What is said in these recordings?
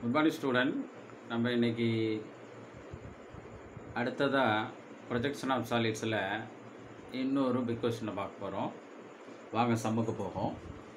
Good morning student நம்ம இன்னைக்கு அடுத்ததாக ப்ரொஜெக்ஷன் ஆஃப் சாலிட்ஸில் இன்னொரு பிக் கொஸ்டினை பார்க்க போகிறோம் வாங்க சம்முக்கு போகும்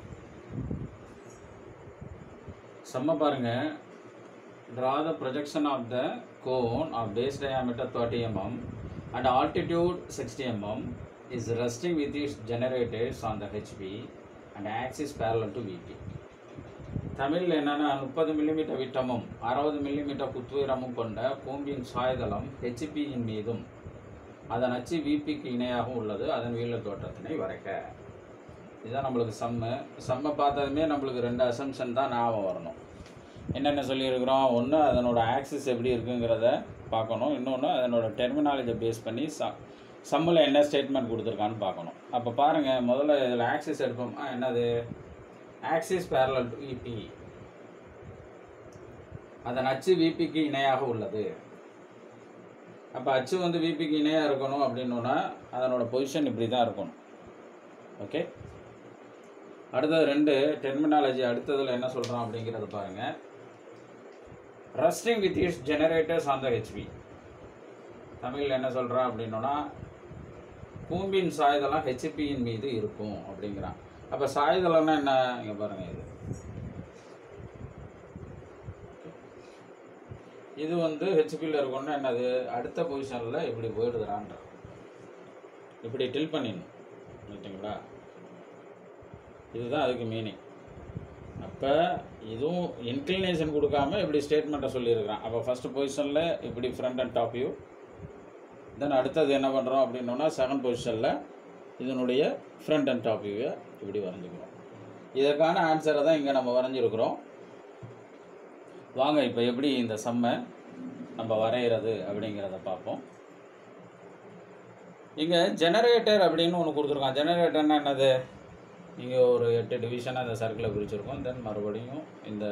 செம்ம பாருங்கள் draw the projection of the cone of base diameter 30 mm and altitude 60 mm is resting with its generators on the HP and axis parallel to VP. தமிழில் என்னென்னா முப்பது மில்லிமீட்டர் விட்டமும் அறுபது மில்லிமீட்டர் குத்துயரமும் கொண்ட கூம்பின் சாய்தளம் ஹெச்பியின் மீதும் அதன் அச்சு விபிக்கு இணையாகவும் உள்ளது அதன் வீழ தோற்றத்தினை வரைக்க இதுதான் நம்மளுக்கு சம்மு சம்மை பார்த்ததுமே நம்மளுக்கு ரெண்டு அசம்ஷன் தான் ஞாபகம் வரணும் என்னென்ன சொல்லியிருக்கிறோம் ஒன்று அதனோட ஆக்சிஸ் எப்படி இருக்குங்கிறத பார்க்கணும் இன்னொன்று அதனோட டெர்மினாலஜியை பேஸ் பண்ணி ச சம்மில் என்ன ஸ்டேட்மெண்ட் கொடுத்துருக்கான்னு பார்க்கணும் அப்போ பாருங்கள் முதல்ல இதில் ஆக்சிஸ் எடுப்போம் ஆ, என்னது ஆக்சிஸ் parallel டு விபி அதன் அச்சு விபிக்கு இணையாக உள்ளது அப்போ அச்சு வந்து விபிக்கு இணையாக இருக்கணும் அப்படின்னோன்னா அதனோட பொசிஷன் இப்படி தான் இருக்கணும் ஓகே அடுத்தது ரெண்டு டெர்மினாலஜி அடுத்ததில் என்ன சொல்கிறோம் அப்படிங்கிறத பாருங்கள் resting with is generators on the HP தமிழில் என்ன சொல்கிறான் அப்படின்னோன்னா கூம்பின் சாய்தளம் ஹெச்பியின் மீது இருக்கும் அப்படிங்கிறான் அப்போ சாய்தளம்னா என்ன இங்கே பாருங்கள் இது இது வந்து ஹெச்பியில் இருக்கணும்னா என்னது அடுத்த பொசிஷனில் இப்படி போயிடுதுறான்ற இப்படி டில் பண்ணிடணும் ரைட்டுங்களா இதுதான் அதுக்கு மீனிங் அப்போ இதுவும் இன்க்ளினேஷன் கொடுக்காம இப்படி ஸ்டேட்மெண்ட்டை சொல்லியிருக்கிறான் அப்போ ஃபஸ்ட்டு பொசிஷனில் இப்படி front and top view then அடுத்தது என்ன பண்ணுறோம் அப்படின்னோன்னா செகண்ட் பொசிஷனில் இதனுடைய ஃப்ரண்ட் அண்ட் டாப் வியூவை இப்படி வரைஞ்சிக்கிறோம் இதற்கான ஆன்சரை தான் இங்கே நம்ம வரைஞ்சிருக்கிறோம் வாங்க இப்போ எப்படி இந்த சம்மை நம்ம வரைகிறது அப்படிங்கிறத பார்ப்போம் இங்கே ஜெனரேட்டர் அப்படின்னு ஒன்று கொடுத்துருக்கான் ஜெனரேட்டர்னா என்னது இங்கே ஒரு எட்டு டிவிஷனாக இந்த சர்க்கிளை பிரிச்சிருக்கோம் தென் மறுபடியும் இந்த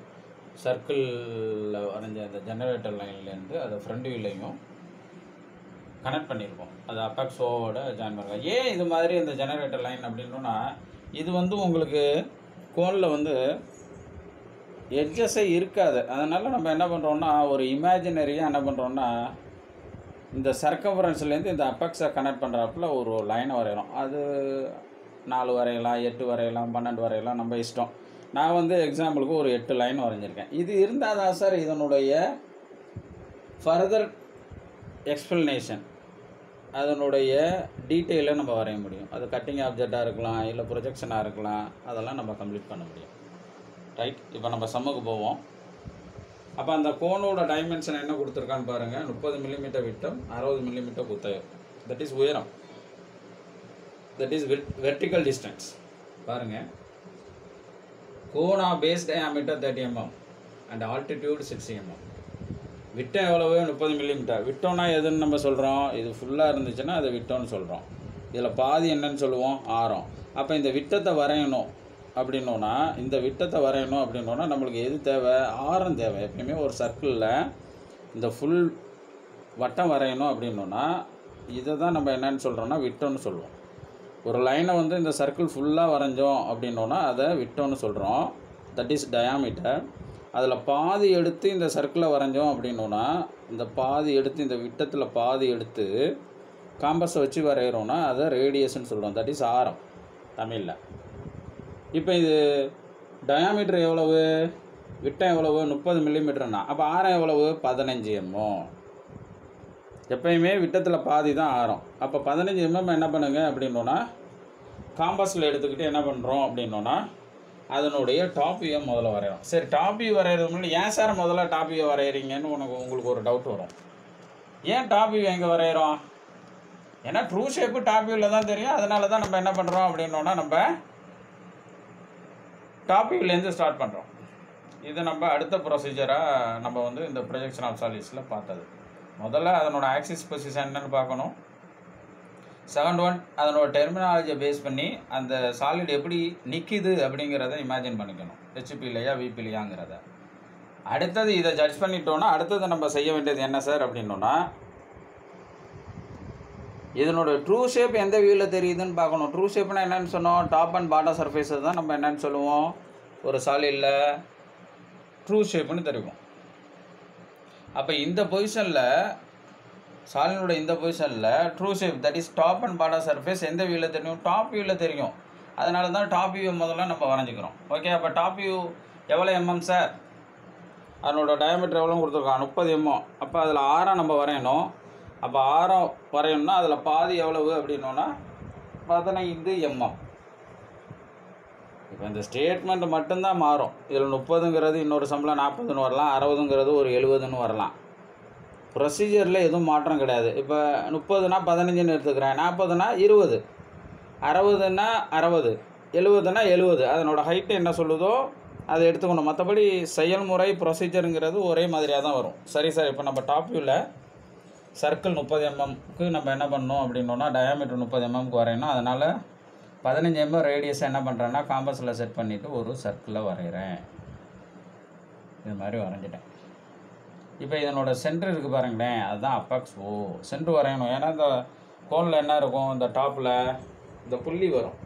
சர்க்கிளில் வரைஞ்ச இந்த ஜெனரேட்டர் லைன்லேருந்து அதை ஃப்ரண்ட் வியூலையும் கனெக்ட் பண்ணியிருக்கோம் அது அப்பாக்ஸோட ஜாயின் பண்ணிருக்கோம் ஏன் இது மாதிரி இந்த ஜெனரேட்டர் லைன் அப்படின்னா இது வந்து உங்களுக்கு கோனில் வந்து எட்ஜஸே இருக்காது அதனால் நம்ம என்ன பண்ணுறோம்னா ஒரு இமேஜினரியாக என்ன பண்ணுறோம்னா இந்த சர்க்கம்பரன்ஸ்லேருந்து இந்த அப்பக்ஸை கனெக்ட் பண்ணுறாப்புல ஒரு லைனை வரைகிறோம் அது நாலு வரையலாம் எட்டு வரையலாம் பன்னெண்டு வரையலாம் நம்ம இஷ்டம் நான் வந்து எக்ஸாம்பிளுக்கு ஒரு எட்டு லைன் வரைஞ்சிருக்கேன் இது இருந்தால் தான் சார் இதனுடைய ஃபர்தர் எக்ஸ்ப்ளனேஷன் அதனுடைய டீட்டெயிலை நம்ம வரைய முடியும் அது கட்டிங் ஆப்ஜெக்டாக இருக்கலாம் இல்லை ப்ரொஜெக்ஷனாக இருக்கலாம் அதெல்லாம் நம்ம கம்ப்ளீட் பண்ண முடியும் ரைட் இப்போ நம்ம சம்முக்கு போவோம் அப்போ அந்த கோனோட டைமென்ஷன் என்ன கொடுத்துருக்கான்னு பாருங்கள் முப்பது மில்லிமீட்டர் விட்டம் அறுபது மில்லிமீட்டர் குத்தயம் தட் இஸ் உயரம் தட் இஸ் வெர்டிக்கல் டிஸ்டன்ஸ் பாருங்கள் கோனா base diameter thirty mm and altitude sixty mm விட்டம் எவ்வளவு முப்பது மில்லிமீட்டர் விட்டோம்னா எதுன்னு நம்ம சொல்கிறோம் இது ஃபுல்லாக இருந்துச்சுன்னா அதை விட்டோம்னு சொல்கிறோம் இதில் பாதி என்னன்னு சொல்லுவோம் ஆரம் அப்போ இந்த விட்டத்தை வரையணும் அப்படின்னோன்னா இந்த விட்டத்தை வரையணும் அப்படின்னோன்னா நம்மளுக்கு எது தேவை ஆரம் தேவை எப்பயுமே ஒரு சர்க்கிளில் இந்த ஃபுல் வட்டம் வரையணும் அப்படின்னோன்னா இதை தான் நம்ம என்னன்னு சொல்கிறோன்னா விட்டோம்னு சொல்லுவோம் ஒரு லைனை வந்து இந்த சர்க்கிள் ஃபுல்லாக வரைஞ்சோம் அப்படின்னோன்னா அதை விட்டோம்னு சொல்கிறோம் தட் இஸ் டயாமீட்டர் அதில் பாதி எடுத்து இந்த சர்க்கிளை வரைஞ்சோம் அப்படின்னோன்னா இந்த பாதி எடுத்து இந்த விட்டத்தில் பாதி எடுத்து காம்பஸை வச்சு வரைகிறோன்னா அதை ரேடியஸ்ன்னு சொல்கிறோம் தட் இஸ் ஆரம் தமிழில் இப்போ இது டயாமீட்டர் எவ்வளவு விட்டம் எவ்வளவு முப்பது மில்லிமீட்டர்னா அப்போ ஆரம் எவ்வளவு பதினஞ்சு எம்ஓ எப்பயுமே விட்டத்தில் பாதி தான் ஆரம் அப்போ பதினஞ்சு எம்எம் என்ன பண்ணுங்க அப்படின்னோன்னா காம்பஸில் எடுத்துக்கிட்டு என்ன பண்ணுறோம் அப்படின்னோன்னா அதனுடைய டாப் வியூ முதல்ல வரைகிறோம் சரி டாப் வியூ வரைகிறது முன்னாடி ஏன் சார் முதல்ல டாப் வியூ வரைகிறீங்கன்னு உனக்கு உங்களுக்கு ஒரு டவுட் வரும் ஏன் டாப் வியூ எங்கே வரைகிறோம் ஏன்னா ட்ரூ ஷேப்பு டாப் வியூவில் தான் தெரியும் அதனால தான் நம்ம என்ன பண்ணுறோம் அப்படின்னோன்னா நம்ம டாப் வியூலேருந்து ஸ்டார்ட் பண்ணுறோம் இது நம்ம அடுத்த ப்ரொசீஜராக நம்ம வந்து இந்த ப்ரொஜெக்ஷன் ஆஃப் சாலிட்ஸில் பார்த்தது முதல்ல அதனோட ஆக்சிஸ் பொசிஷன் என்னன்னு பார்க்கணும் செகண்ட் ஒன் அதனோட டெர்மினாலஜியை பேஸ் பண்ணி அந்த சாலிட் எப்படி நிற்கிது அப்படிங்கிறத இமேஜின் பண்ணிக்கணும் ஹெச்பி இல்லையா விபி இல்லையாங்கிறத அடுத்தது இதை ஜட்ஜ் பண்ணிட்டோன்னா அடுத்தது நம்ம செய்ய வேண்டியது என்ன சார் அப்படின்னோன்னா இதனோட ட்ரூ ஷேப் எந்த வியூவில் தெரியுதுன்னு பார்க்கணும் ட்ரூ ஷேப்னா என்னன்னு சொன்னோம் டாப் அண்ட் பாட்டம் சர்ஃபேஸை தான் நம்ம என்னன்னு சொல்லுவோம் ஒரு சாலிடில் ட்ரூ ஷேப்னு தெரியும் அப்போ இந்த பொசிஷனில் சாலினோட இந்த பொசிஷனில் true shape that is top and bottom surface எந்த வியூவில் தெரியும் டாப் வியூவில் தெரியும் அதனால தான் டாப் வியூ முதல்ல நம்ம வரைஞ்சிக்கிறோம் ஓகே அப்போ டாப் வியூ எவ்வளோ எம்எம் சார் அதனோட டயமீட்டர் எவ்வளோ கொடுத்துருக்கான் முப்பது எம்எம் அப்போ அதில் ஆரம் நம்ம வரையணும் அப்போ ஆரம் வரையணும்னா அதில் பாதி எவ்வளவு அப்படின்னோன்னா பதினைந்து எம்எம் இப்போ இந்த ஸ்டேட்மெண்ட் மட்டும்தான் மாறும் இதில் முப்பதுங்கிறது இன்னொரு சம்பளம் நாற்பதுன்னு வரலாம் அறுபதுங்கிறது ஒரு எழுபதுன்னு வரலாம் ப்ரொசீஜரில் எதுவும் மாற்றம் கிடையாது இப்போ முப்பதுனா பதினஞ்சுன்னு எடுத்துக்கிறேன் நாற்பதுனா இருபது அறுபதுன்னா அறுபது எழுபதுனா எழுபது அதனோட ஹைட்டு என்ன சொல்லுதோ அதை எடுத்துக்கணும் மற்றபடி செயல்முறை ப்ரொசீஜருங்கிறது ஒரே மாதிரியாக தான் வரும் சரி சார் இப்போ நம்ம டாப் வியூவில் சர்க்கிள் முப்பது எம்எம்க்கு நம்ம என்ன பண்ணணும் அப்படின்னோன்னா டயாமீட்டர் முப்பது எம்எம்க்கு வரையணும் அதனால் பதினஞ்சு எம்எம் ரேடியஸ் என்ன பண்ணுறேன்னா காம்பஸில் செட் பண்ணிவிட்டு ஒரு சர்க்கிளை வரைகிறேன் இது மாதிரி வரைஞ்சிட்டேன் இப்போ இதனோட சென்டர் இருக்குது பாருங்களேன் அதுதான் அப்பாக்ஸ் ஓ சென்டர் வரையணும் ஏன்னா இந்த கோனில் என்ன இருக்கும் இந்த டாப்பில் இந்த புள்ளி வரும்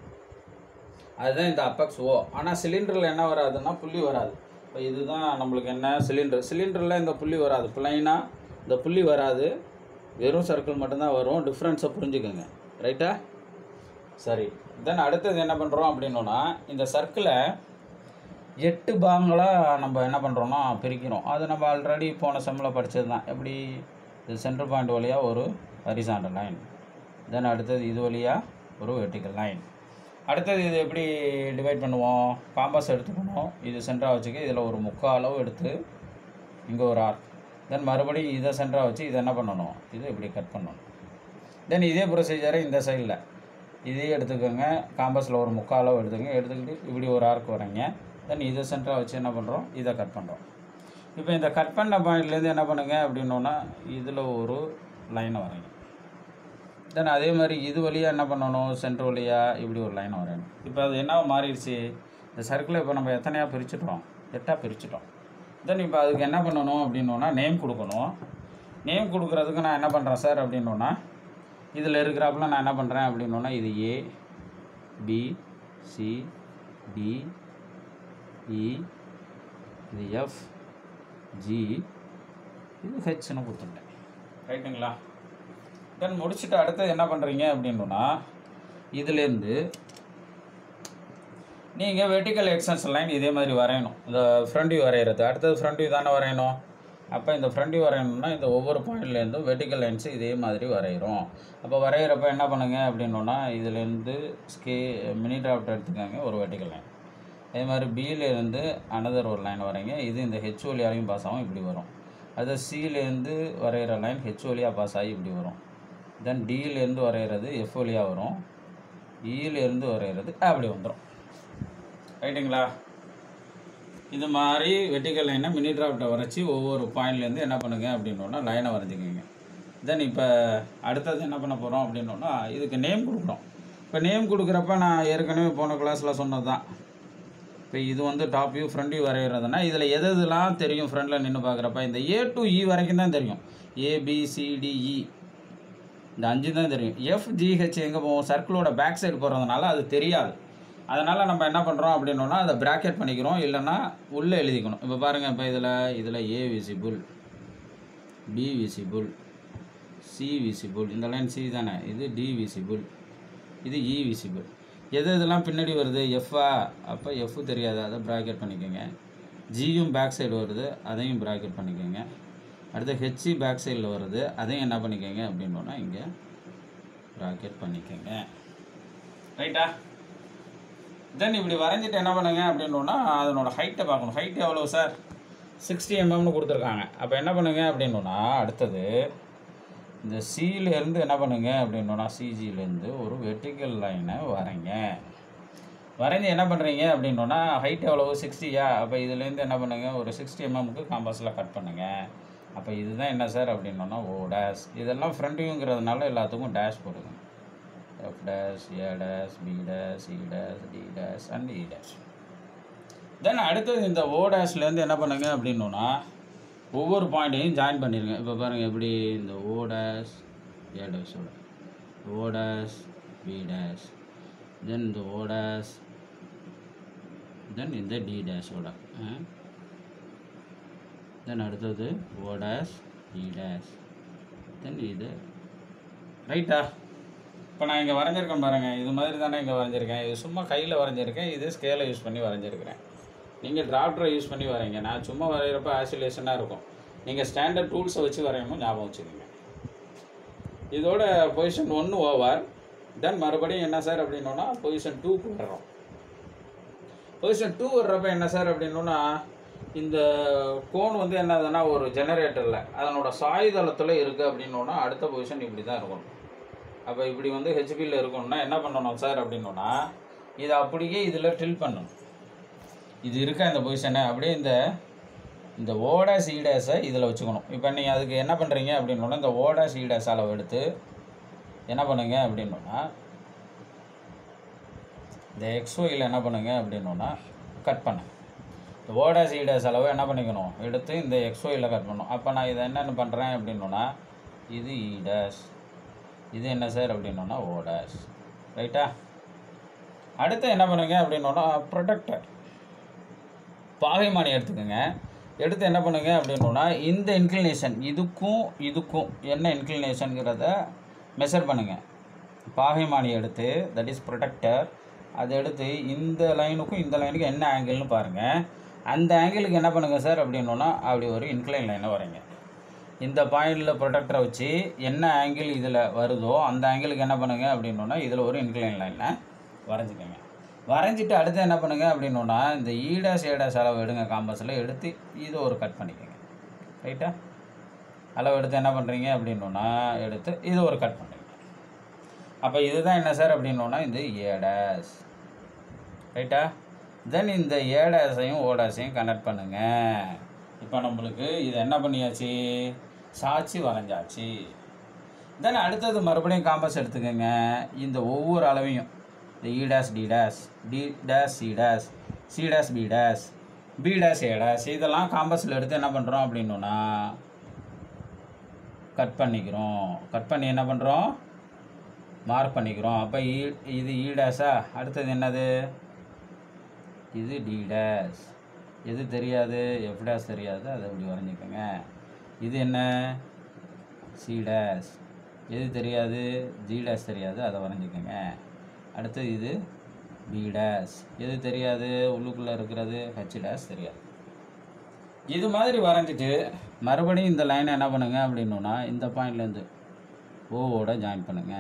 அதுதான் இந்த அப்பாக்ஸ் ஓ ஆனால் சிலிண்டரில் என்ன வராதுன்னா புள்ளி வராது இப்போ இதுதான் நம்மளுக்கு என்ன சிலிண்டர் சிலிண்டரில் இந்த புள்ளி வராது பிளைனாக இந்த புள்ளி வராது வெறும் சர்க்கிள் மட்டும்தான் வரும் டிஃப்ரென்ஸை புரிஞ்சுக்கோங்க ரைட்டா சரி தென் அடுத்தது என்ன பண்ணுறோம் அப்படின்னோன்னா இந்த சர்க்கிளை எட்டு பாகங்களாக நம்ம என்ன பண்ணுறோம்னா பிரிக்கிறோம் அது நம்ம ஆல்ரெடி போன செம்மில் படித்தது தான் எப்படி இது சென்டர் பாயிண்ட் வழியாக ஒரு ஹரிசாண்டல் லைன் தென் அடுத்தது இது வழியாக ஒரு வெர்டிக்கல் லைன் அடுத்தது இது எப்படி டிவைட் பண்ணுவோம் காம்பஸ் எடுத்துக்கணும் இது சென்டராக வச்சுக்க இதில் ஒரு முக்கால் அளவு எடுத்து இங்கே ஒரு ஆர்க் தென் மறுபடியும் இதை சென்டராக வச்சு இதை என்ன பண்ணணும் இது இப்படி கட் பண்ணணும் தென் இதே ப்ரொசீஜரை இந்த சைடில் இதே எடுத்துக்கோங்க காம்பஸில் ஒரு முக்கால் அளவு எடுத்துக்கங்க எடுத்துக்கிட்டு இப்படி ஒரு ஆர்க் வரைங்க தென் இதை சென்டராக வச்சு என்ன பண்ணுறோம் இதை கட் பண்ணுறோம் இப்போ இந்த கட் பண்ண பாயிண்ட்லேருந்து என்ன பண்ணுங்க அப்படின்னோன்னா இதில் ஒரு லைனை வரைங்க தென் அதே மாதிரி இது வழியாக என்ன பண்ணணும் சென்டர் வழியாக இப்படி ஒரு லைன் வரையணும் இப்போ அது என்ன மாறிடுச்சு இந்த சர்க்கிளை இப்போ நம்ம எத்தனையாக பிரிச்சுட்டோம் எட்டாக பிரிச்சுட்டோம் தென் இப்போ அதுக்கு என்ன பண்ணணும் அப்படின்னோன்னா நேம் கொடுக்கணும் நேம் கொடுக்குறதுக்கு நான் என்ன பண்ணுறேன் சார் அப்படின்னோன்னா இதில் இருக்கிறாப்புல நான் என்ன பண்ணுறேன் அப்படின்னோன்னா இது A B C D E இது எஃப் ஜி இது ஹெச்னு கொடுத்துட்டேன் ரைட்டுங்களா தென் முடிச்சுட்டு அடுத்தது என்ன பண்ணுறீங்க அப்படின்னா இதுலேருந்து நீங்கள் வெர்டிக்கல் எக்ஸ்டென்ஷன் லைன் இதே மாதிரி வரையணும் இந்த ஃப்ரண்ட் வியூ வரைகிறது அடுத்தது ஃப்ரண்ட் வியூ தானே வரையணும் அப்போ இந்த ஃப்ரண்ட் வியூ வரையணும்னா இந்த ஒவ்வொரு பாயிண்ட்லேருந்தும் வெர்டிக்கல் லைன்ஸ் இதே மாதிரி வரைகிறோம் அப்போ வரைகிறப்ப என்ன பண்ணுங்க அப்படின்னோன்னா இதுலேருந்து ஸ்கே மினி டிராஃப்ட் எடுத்துக்கோங்க ஒரு வெர்டிக்கல் லைன் அதே மாதிரி பியிலேருந்து அனதர் ஒரு லைன் வரைங்க இது இந்த ஹெச் வழியாலையும் பாஸ் ஆகும் இப்படி வரும் அது சியிலேருந்து வரைகிற லைன் ஹெச் வழியாக பாஸ் ஆகி இப்படி வரும் தென் டியிலேருந்து வரைகிறது எஃப் வழியாக வரும் இயிலேருந்து வரைகிறது அப்படி வந்துடும் ரைட்டுங்களா இது மாதிரி வெட்டிக்கல் லைனை மினி டிராஃப்டை வரைச்சி ஒவ்வொரு பாயிண்ட்லேருந்து என்ன பண்ணுங்க அப்படின்னோன்னா லைனை வரைஞ்சிக்கோங்க தென் இப்போ அடுத்தது என்ன பண்ண போகிறோம் அப்படின்னோன்னா இதுக்கு நேம் கொடுக்குறோம் இப்போ நேம் கொடுக்குறப்ப நான் ஏற்கனவே போன கிளாஸில் சொன்னது தான் இப்போ இது வந்து டாப் வியூ ஃப்ரண்ட் வியூ வரைகிறதுனா இதில் எது எதுலாம் தெரியும் ஃப்ரண்டில் நின்று பார்க்குறப்ப இந்த ஏ டு இ வரைக்கும் தான் தெரியும் ஏபிசிடிஇ இந்த அஞ்சு தான் தெரியும் எஃப் ஜிஹெச் எங்கே போவோம் சர்க்கிளோட பேக் சைடு போகிறதுனால அது தெரியாது அதனால் நம்ம என்ன பண்ணுறோம் அப்படின்னோன்னா அதை ப்ராக்கெட் பண்ணிக்கிறோம் இல்லைன்னா உள்ளே எழுதிக்கணும் இப்போ பாருங்கள் இப்போ இதில் இதில் A visible B visible C visible இந்த லைன் சி தானே இது டி விசிபிள் இது இ விசிபிள் எது இதெல்லாம் பின்னாடி வருது எஃப்ஆ அப்போ எஃப் தெரியாது அதை ப்ராக்கெட் பண்ணிக்கோங்க ஜியும் பேக் சைடு வருது அதையும் ப்ராக்கெட் பண்ணிக்கோங்க அடுத்து ஹெச்சி பேக் சைடில் வருது அதையும் என்ன பண்ணிக்கோங்க அப்படின்னோன்னா இங்கே ப்ராக்கெட் பண்ணிக்கோங்க ரைட்டா தென் இப்படி வரைஞ்சிட்டு என்ன பண்ணுங்க அப்படின்னோன்னா அதனோட ஹைட்டை பார்க்கணும் ஹைட் எவ்வளோ சார் சிக்ஸ்டி எம்எம்னு கொடுத்துருக்காங்க அப்போ என்ன பண்ணுங்க அப்படின்னோன்னா அடுத்தது இந்த சியிலேருந்து என்ன பண்ணுங்க அப்படின்னோன்னா சிஜிலேருந்து ஒரு வெர்டிக்கல் லைனை வரைங்க வரைஞ்சி என்ன பண்ணுறீங்க அப்படின்னோன்னா ஹைட் எவ்வளவு சிக்ஸ்டியா அப்போ இதுலேருந்து என்ன பண்ணுங்க ஒரு சிக்ஸ்டி எம்எம்க்கு காம்பஸில் கட் பண்ணுங்க அப்போ இதுதான் என்ன சார் அப்படின்னோன்னா ஓ டேஷ் இதெல்லாம் ஃப்ரண்ட் வியூங்கிறதுனால எல்லாத்துக்கும் டேஷ் போடுங்க F dash A dash B dash C dash D dash and E dash then அடுத்தது இந்த ஓ டேஷ்லேருந்து என்ன பண்ணுங்க அப்படின்னோன்னா ஒவ்வொரு பாயிண்ட்டையும் ஜாயின் பண்ணிடுங்க இப்போ பாருங்கள் எப்படி இந்த ஓ டேஷ் ஏ டேஷோட O dash B dash then இந்த ஓ டேஷ் தென் இந்த டி டேஷோட தென் அடுத்தது ஓ டேஷ் இ டேஷ் தென் இது ரைட்டா இப்போ நான் இங்கே வரைஞ்சிருக்கேன் பாருங்கள் இது மாதிரி தானே இங்கே வரைஞ்சிருக்கேன் இது சும்மா கையில் வரைஞ்சிருக்கேன் இது ஸ்கேலை யூஸ் பண்ணி வரைஞ்சிருக்கிறேன் நீங்கள் டிராஃப்டரை யூஸ் பண்ணி வரைங்க நான் சும்மா வரைகிறப்ப ஆசிலேஷனாக இருக்கும் நீங்கள் ஸ்டாண்டர்ட் டூல்ஸை வச்சு வரையணும் ஞாபகம் வச்சுக்கோங்க இதோட பொசிஷன் ஒன்று ஓவர் தென் மறுபடியும் என்ன சார் அப்படின்னோன்னா பொசிஷன் டூக்கு வர்றோம் பொசிஷன் டூ வர்றப்ப என்ன சார் அப்படின்னோன்னா இந்த கோன் வந்து என்னதுன்னா ஒரு ஜெனரேட்டரில் அதனோட சாய்தளத்தில் இருக்குது அப்படின்னோன்னா அடுத்த பொசிஷன் இப்படி தான் இருக்கணும் அப்போ இப்படி வந்து ஹெச்பியில் இருக்கணும்னா என்ன பண்ணணும் சார் அப்படின்னோன்னா இதை அப்படியே இதில் டில் பண்ணணும் இது இருக்க இந்த பொசிஷனை அப்படியே இந்த இந்த ஓடா சீடேஸை இதில் வச்சுக்கணும் இப்போ நீங்கள் அதுக்கு என்ன பண்ணுறீங்க அப்படின்னோன்னா இந்த ஓடா சீடேஸ் அளவு எடுத்து என்ன பண்ணுங்க அப்படின்னோன்னா இந்த எக்ஸ்ஒயில் என்ன பண்ணுங்க அப்படின்னோன்னா கட் பண்ணுங்க இந்த ஓடா சீடேஸ் அளவு என்ன பண்ணிக்கணும் எடுத்து இந்த எக்ஸ்ஒயில் கட் பண்ணணும் அப்போ நான் இதை என்னென்ன பண்ணுறேன் அப்படின்னோன்னா இது இ டேஷ் இது என்ன சார் அப்படின்னோன்னா ஓ டேஷ் ரைட்டா அடுத்து என்ன பண்ணுங்க அப்படின்னோன்னா ப்ரொடக்டர் பாகைமானி எடுத்துக்கோங்க எடுத்து என்ன பண்ணுங்க அப்படின்னோன்னா இந்த இன்க்ளினேஷன் இதுக்கும் இதுக்கும் என்ன இன்க்ளினேஷனுங்கிறத மெஷர் பண்ணுங்க பாகைமானி எடுத்து தட் இஸ் ப்ரொடக்டர் அதை எடுத்து இந்த லைனுக்கும் இந்த லைனுக்கும் என்ன ஆங்கிள்னு பாருங்கள் அந்த ஆங்கிளுக்கு என்ன பண்ணுங்கள் சார் அப்படின்னோன்னா அப்படி ஒரு இன்க்ளைன் லைனை வரைங்க இந்த பாயிண்டில் ப்ரொடக்டரை வச்சு என்ன ஆங்கிள் இதில் வருதோ அந்த ஆங்கிளுக்கு என்ன பண்ணுங்க அப்படின்னோன்னா இதில் ஒரு இன்க்ளைன் லைனை வரைஞ்சிக்கோங்க வரைஞ்சிட்டு அடுத்து என்ன பண்ணுங்க அப்படின்னோன்னா இந்த ஈடாஸ் ஏடாஸ் அளவு எடுங்க காம்பஸில் எடுத்து இது ஒரு கட் பண்ணிக்கோங்க ரைட்டா அளவு எடுத்து என்ன பண்ணுறீங்க அப்படின்னோன்னா எடுத்து இது ஒரு கட் பண்ணுறீங்க அப்போ இதுதான் என்ன சார் அப்படின்னோன்னா இது ஏடாஸ் ரைட்டா தென் இந்த ஏடாஸையும் ஓடாஸையும் கனெக்ட் பண்ணுங்க இப்போ நம்மளுக்கு இது என்ன பண்ணியாச்சு சாட்சி வரைஞ்சாச்சு தென் அடுத்தது மறுபடியும் காம்பஸ் எடுத்துக்கோங்க இந்த ஒவ்வொரு அளவையும் இந்த E dash D dash D dash C dash C dash B dash B dash A dash இதெல்லாம் காம்பஸில் எடுத்து என்ன பண்ணுறோம் அப்படின்னோன்னா கட் பண்ணிக்கிறோம் கட் பண்ணி என்ன பண்ணுறோம் மார்க் பண்ணிக்கிறோம் அப்போ இ இது இ டேஸா அடுத்தது என்னது இது டி டேஸ் எது தெரியாது எஃப் டேஸ் தெரியாது அதை இப்படி வரைஞ்சிக்கோங்க இது என்ன சி டேஸ் எது தெரியாது ஜி டேஸ் தெரியாது அதை வரைஞ்சிக்கோங்க அடுத்து இது பி டேஸ் எது தெரியாது உள்ளுக்குள்ளே இருக்கிறது ஹெச் டேஸ் தெரியாது இது மாதிரி வரைஞ்சிட்டு மறுபடியும் இந்த லைனை என்ன பண்ணுங்க அப்படின்னோன்னா இந்த பாயிண்ட்லேருந்து ஓவோட ஜாயின் பண்ணுங்க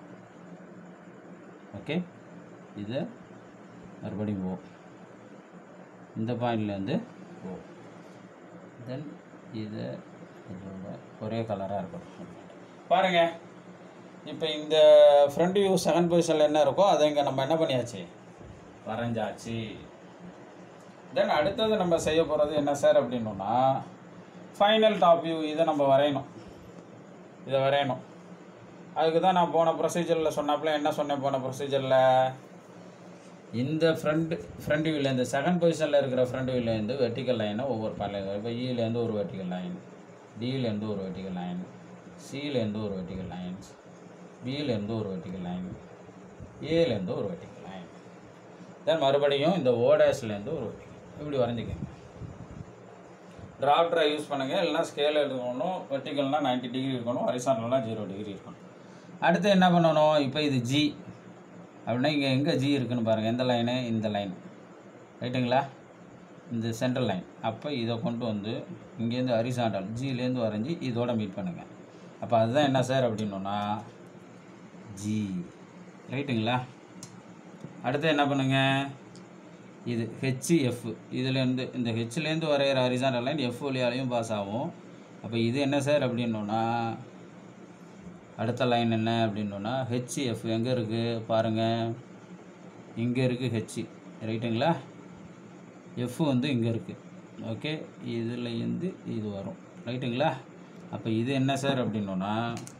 ஓகே இது மறுபடியும் ஓ இந்த பாயிண்ட்லேருந்து ஓ தென் இது இதோட ஒரே கலராக இருக்கணும் பாருங்க இப்போ இந்த ஃப்ரண்ட் வியூ செகண்ட் பொசிஷனில் என்ன இருக்கோ அதை இங்கே நம்ம என்ன பண்ணியாச்சு வரைஞ்சாச்சு தென் அடுத்தது நம்ம செய்ய போகிறது என்ன சார் அப்படின்னோன்னா ஃபைனல் டாப் வியூ இதை நம்ம வரையணும் இதை வரையணும் அதுக்கு தான் நான் போன ப்ரொசீஜரில் சொன்னாப்புல என்ன சொன்னேன் போன ப்ரொசீஜரில் இந்த ஃப்ரண்ட் ஃப்ரண்ட் வியூவில் இந்த செகண்ட் பொசிஷனில் இருக்கிற ஃப்ரண்ட் வியூலேருந்து வெர்டிக்கல் லைனை ஒவ்வொரு பாலையும் இப்போ இலேருந்து ஒரு வெர்டிக்கல் லைன் டியிலேருந்து ஒரு வெர்டிக்கல் லைன் சியிலேருந்து ஒரு வெர்டிக்கல் லைன்ஸ் பியிலேருந்து ஒரு வெர்டிக்கல் லைன் ஏலேருந்து ஒரு வெர்டிக்கல் லைன் தென் மறுபடியும் இந்த ஓடேஸ்லேருந்து ஒரு vertical. இப்படி வரைஞ்சிக்கோங்க டிராப்டரை யூஸ் பண்ணுங்கள் இல்லைனா ஸ்கேல் எடுக்கணும் வெர்டிக்கல்னால் 90 டிகிரி இருக்கணும் ஹரிசாண்டல்னால் ஜீரோ டிகிரி இருக்கணும் அடுத்து என்ன பண்ணணும் இப்போ இது ஜி அப்படின்னா இங்கே எங்கே ஜி இருக்குன்னு பாருங்கள் எந்த லைனு இந்த லைன் ரைட்டுங்களா இந்த சென்ட்ரல் லைன் அப்போ இதை கொண்டு வந்து இங்கேருந்து ஹரிசாண்டல் ஜிலேருந்து வரைஞ்சி இதோட மீட் பண்ணுங்கள் அப்போ அதுதான் என்ன சார் அப்படின்னோன்னா ஜி ரைட்டுங்களா அடுத்து என்ன பண்ணுங்க இது ஹெச்எஃப் இதுலேருந்து இந்த ஹெச்லேருந்து வரைகிற ஹரிசாண்டல் லைன் எஃப் வழியாலையும் பாஸ் ஆகும் அப்போ இது என்ன சார் அப்படின்னோன்னா அடுத்த லைன் என்ன அப்படின்னோன்னா ஹெச்எஃப் எங்கே இருக்குது பாருங்கள் இங்கே இருக்குது ஹெச் ரைட்டுங்களா எஃப் வந்து இங்கே இருக்குது ஓகே இதில் இருந்து இது வரும் ரைட்டுங்களா அப்போ இது என்ன சார் அப்படின்னோன்னா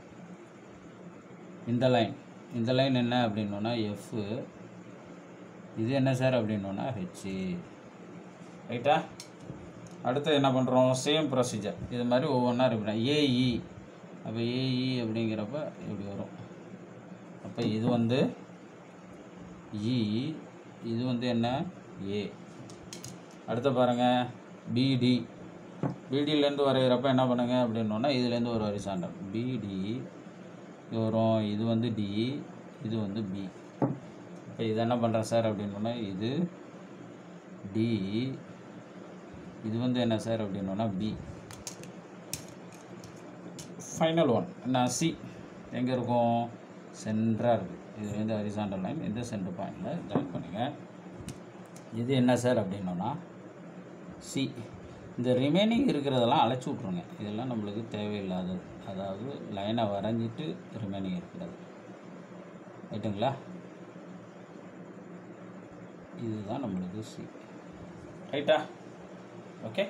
இந்த லைன் இந்த லைன் என்ன அப்படின்னோன்னா எஃப் இது என்ன சார் அப்படின்னோன்னா ஹெச் ரைட்டா அடுத்து என்ன பண்ணுறோம் சேம் ப்ரொசீஜர் இது மாதிரி ஒவ்வொன்றா இருப்பேன் ஏஇ அப்போ ஏஇ அப்படிங்கிறப்ப இப்படி வரும் அப்போ இது வந்து இ இது வந்து என்ன ஏ அடுத்து பாருங்கள் பிடி பிடியிலேருந்து வரைகிறப்ப என்ன பண்ணுங்க அப்படின்னோன்னா இதுலேருந்து ஒரு ஹரிசாண்டல் பிடி இது வரும் இது வந்து டி இது வந்து பி இப்போ இது என்ன பண்ணுறேன் சார் அப்படின்னோன்னா இது டி இது வந்து என்ன சார் அப்படின்னோன்னா பி ஃபைனல் ஒன் நான் சி எங்கே இருக்கும் சென்டராக இருக்குது இது வந்து ஹரிசாண்டல் லைன் இந்த சென்டர் பாயிண்டில் ஜாயின் பண்ணுங்கள் இது என்ன சார் அப்படின்னோன்னா சி இந்த ரிமைனிங் இருக்கிறதெல்லாம் அழைச்சி விட்ருங்க இதெல்லாம் நம்மளுக்கு தேவையில்லாதது அதாவது லைனை வரைஞ்சிட்டு ரிமைனிங் இருக்கிறது ரைட்டுங்களா இதுதான் நம்மளுக்கு சி ரைட்டா ஓகே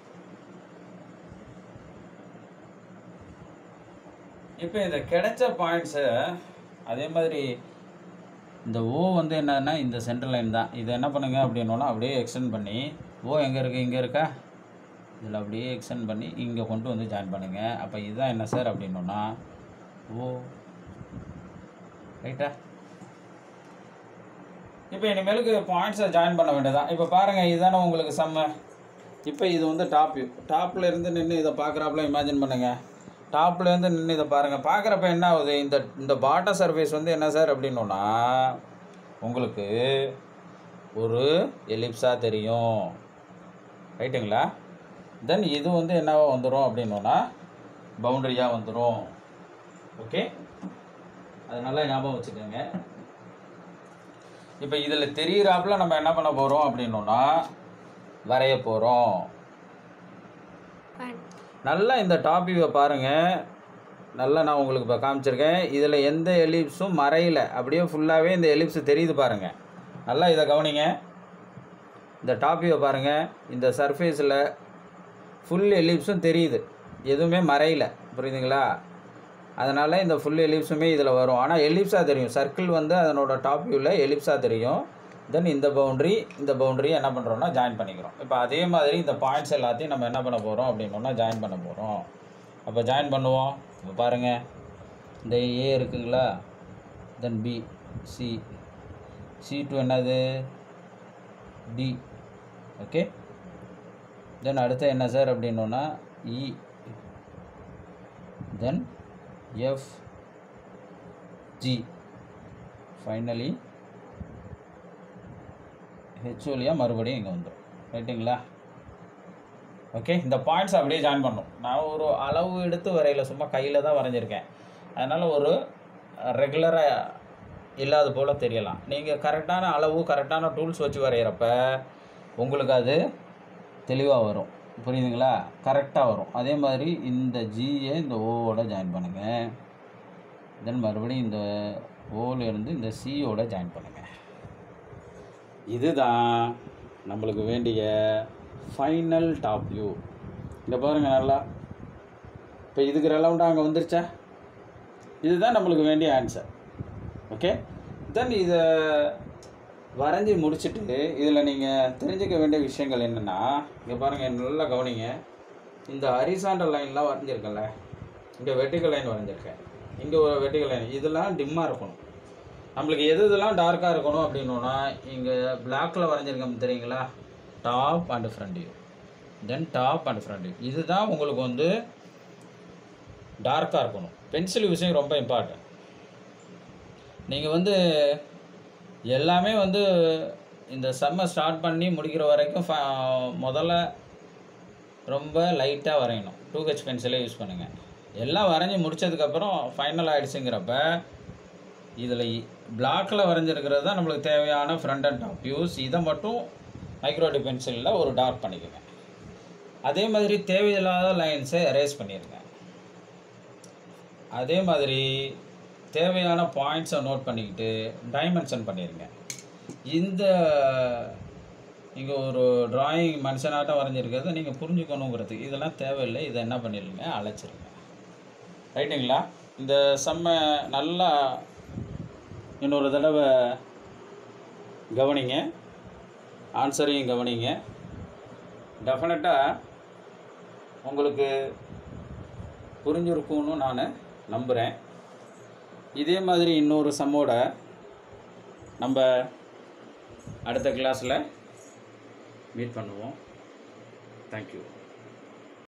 இப்போ இந்த கிடைச்ச பாயிண்ட்ஸை அதே மாதிரி இந்த ஓ வந்து என்னன்னா இந்த சென்ட்ரல் லைன் தான் இதை என்ன பண்ணுங்க அப்படின்னோன்னா அப்படியே எக்ஸ்டெண்ட் பண்ணி ஓ எங்கே இருக்குது இங்கே இருக்கா இதில் அப்படியே எக்ஸ்டெண்ட் பண்ணி இங்கே கொண்டு வந்து ஜாயின் பண்ணுங்கள் அப்போ இதுதான் என்ன சார் அப்படின்னோன்னா ஓ ரைட்டா இப்போ இனிமேலுக்கு பாயிண்ட்ஸை ஜாயின் பண்ண வேண்டியதான் இப்போ பாருங்கள் இதுதானே உங்களுக்கு செம்ம இப்போ இது வந்து டாப் வியூ டாப்பில் இருந்து நின்று இதை பார்க்குறாப்புல இமேஜின் பண்ணுங்கள் டாப்ல இருந்து நின்று இதை பாருங்கள் பார்க்குறப்ப என்ன ஆகுது இந்த இந்த பாட்டம் சர்ஃபேஸ் வந்து என்ன சார் அப்படின்னோன்னா உங்களுக்கு ஒரு எலிப்ஸாக தெரியும் ரைட்டுங்களா தென் இது வந்து என்னவா வந்துடும் அப்படின்னோன்னா பவுண்டரியாக வந்துடும் ஓகே அது நல்லா ஞாபகம் வச்சுக்கோங்க இப்போ இதில் தெரியிறாப்புல நம்ம என்ன பண்ண போகிறோம் அப்படின்னோன்னா வரைய போகிறோம் நல்லா இந்த டாபிக்கை பாருங்கள் நல்லா நான் உங்களுக்கு இப்போ காமிச்சிருக்கேன் இதில் எந்த எலிப்ஸும் மறையல அப்படியே ஃபுல்லாகவே இந்த எலிப்ஸ் தெரியுது பாருங்கள் நல்லா இதை கவனிங்க இந்த டாபிக்கை பாருங்கள் இந்த சர்ஃபேஸில் ஃபுல் எலிப்ஸும் தெரியுது எதுவுமே மறையல புரியுதுங்களா அதனால் இந்த ஃபுல் எலிப்ஸுமே இதில் வரும் ஆனால் எலிப்ஸாக தெரியும் சர்க்கிள் வந்து அதனோட டாப் வியூவில் எலிப்ஸாக தெரியும் தென் இந்த பவுண்ட்ரி இந்த பவுண்ட்ரி என்ன பண்ணுறோம்னா ஜாயின் பண்ணிக்கிறோம் இப்போ அதே மாதிரி இந்த பாயிண்ட்ஸ் எல்லாத்தையும் நம்ம என்ன பண்ண போகிறோம் அப்படின்னோன்னா ஜாயின் பண்ண போகிறோம் அப்போ ஜாயின் பண்ணுவோம் இப்போ பாருங்கள் இந்த ஏ இருக்குங்களா then B C C two என்னது டி ஓகே தென் அடுத்து என்ன சார் அப்படின்னோன்னா E then F G finally H வழியாக மறுபடியும் இங்கே வந்துடும் ரைட்டுங்களா ஓகே இந்த பாயிண்ட்ஸ் அப்படியே ஜாயின் பண்ணும் நான் ஒரு அளவு எடுத்து வரையில சும்மா கையில் தான் வரைஞ்சிருக்கேன் அதனால் ஒரு ரெகுலராக இல்லாத போல் தெரியலாம் நீங்கள் கரெக்டான அளவு கரெக்டான டூல்ஸ் வச்சு வரைகிறப்ப உங்களுக்கு அது தெளிவாக வரும் புரியுதுங்களா கரெக்டாக வரும் அதே மாதிரி இந்த ஜியை இந்த ஓவோட ஜாயின் பண்ணுங்கள் தென் மறுபடியும் இந்த ஓவில் இருந்து இந்த சியோட ஜாயின் பண்ணுங்கள் இதுதான் நம்மளுக்கு வேண்டிய ஃபைனல் டாப் வியூ இங்கே பாருங்கள் நல்லா இப்போ இதுக்கு ரெலவெண்ட்டாக அங்கே வந்துருச்சா இதுதான் நம்மளுக்கு வேண்டிய ஆன்சர் ஓகே தென் இதை வரைஞ்சி முடிச்சுட்டு இதில் நீங்கள் தெரிஞ்சுக்க வேண்டிய விஷயங்கள் என்னென்னா இங்கே பாருங்கள் நல்லா கவனிங்க இந்த ஹரிசாண்டல் லைன்லாம் வரைஞ்சிருக்கேன்ல இங்கே வெர்டிக்கல் லைன் வரைஞ்சிருக்கேன் இங்கே ஒரு வெர்டிக்கல் லைன் இதெல்லாம் டிம்மாக இருக்கணும் நம்மளுக்கு எது இதெல்லாம் டார்க்காக இருக்கணும் அப்படின்னோன்னா இங்கே பிளாக்ல வரைஞ்சிருக்கோம் தெரியுங்களா top and front view then top and front view இதுதான் உங்களுக்கு வந்து டார்க்காக இருக்கணும் பென்சில் விஷயம் ரொம்ப இம்பார்ட்டன்ட் நீங்கள் வந்து எல்லாமே வந்து இந்த செம்ம ஸ்டார்ட் பண்ணி முடிக்கிற வரைக்கும் ஃப- முதல்ல ரொம்ப லைட்டாக வரையணும் டூ ஹெச் பென்சிலே யூஸ் பண்ணுங்கள் எல்லாம் வரைஞ்சி முடிச்சதுக்கப்புறம் ஃபைனல் ஆகிடுச்சுங்கிறப்ப இதில் பிளாக்கில் வரைஞ்சிருக்கிறது தான் நம்மளுக்கு தேவையான ஃப்ரண்ட் அண்ட் டாப் வியூஸ் இதை மட்டும் மைக்ரோடி பென்சிலில் ஒரு டார்க் பண்ணிக்கோங்க அதே மாதிரி தேவையில்லாத லைன்ஸை எரேஸ் பண்ணிடுங்க அதே மாதிரி தேவையான பாயிண்ட்ஸை நோட் பண்ணிக்கிட்டு டைமென்ஷன் பண்ணிடுங்க இந்த இங்கே ஒரு டிராயிங் மனுஷனாட்டம் வரைஞ்சிருக்கிறது நீங்கள் புரிஞ்சுக்கணுங்கிறதுக்கு இதெல்லாம் தேவையில்லை இதை என்ன பண்ணிடுங்க அழைச்சிருங்க ரைட்டுங்களா இந்த செம்ம நல்லா இன்னொரு தடவை கவனிங்க ஆன்சரையும் கவனிங்க டெஃபினட்டாக உங்களுக்கு புரிஞ்சிருக்கும்னு நான் நம்புகிறேன் இதே மாதிரி இன்னொரு சம்மோட நம்ம அடுத்த கிளாஸில் மீட் பண்ணுவோம் தேங்க்யூ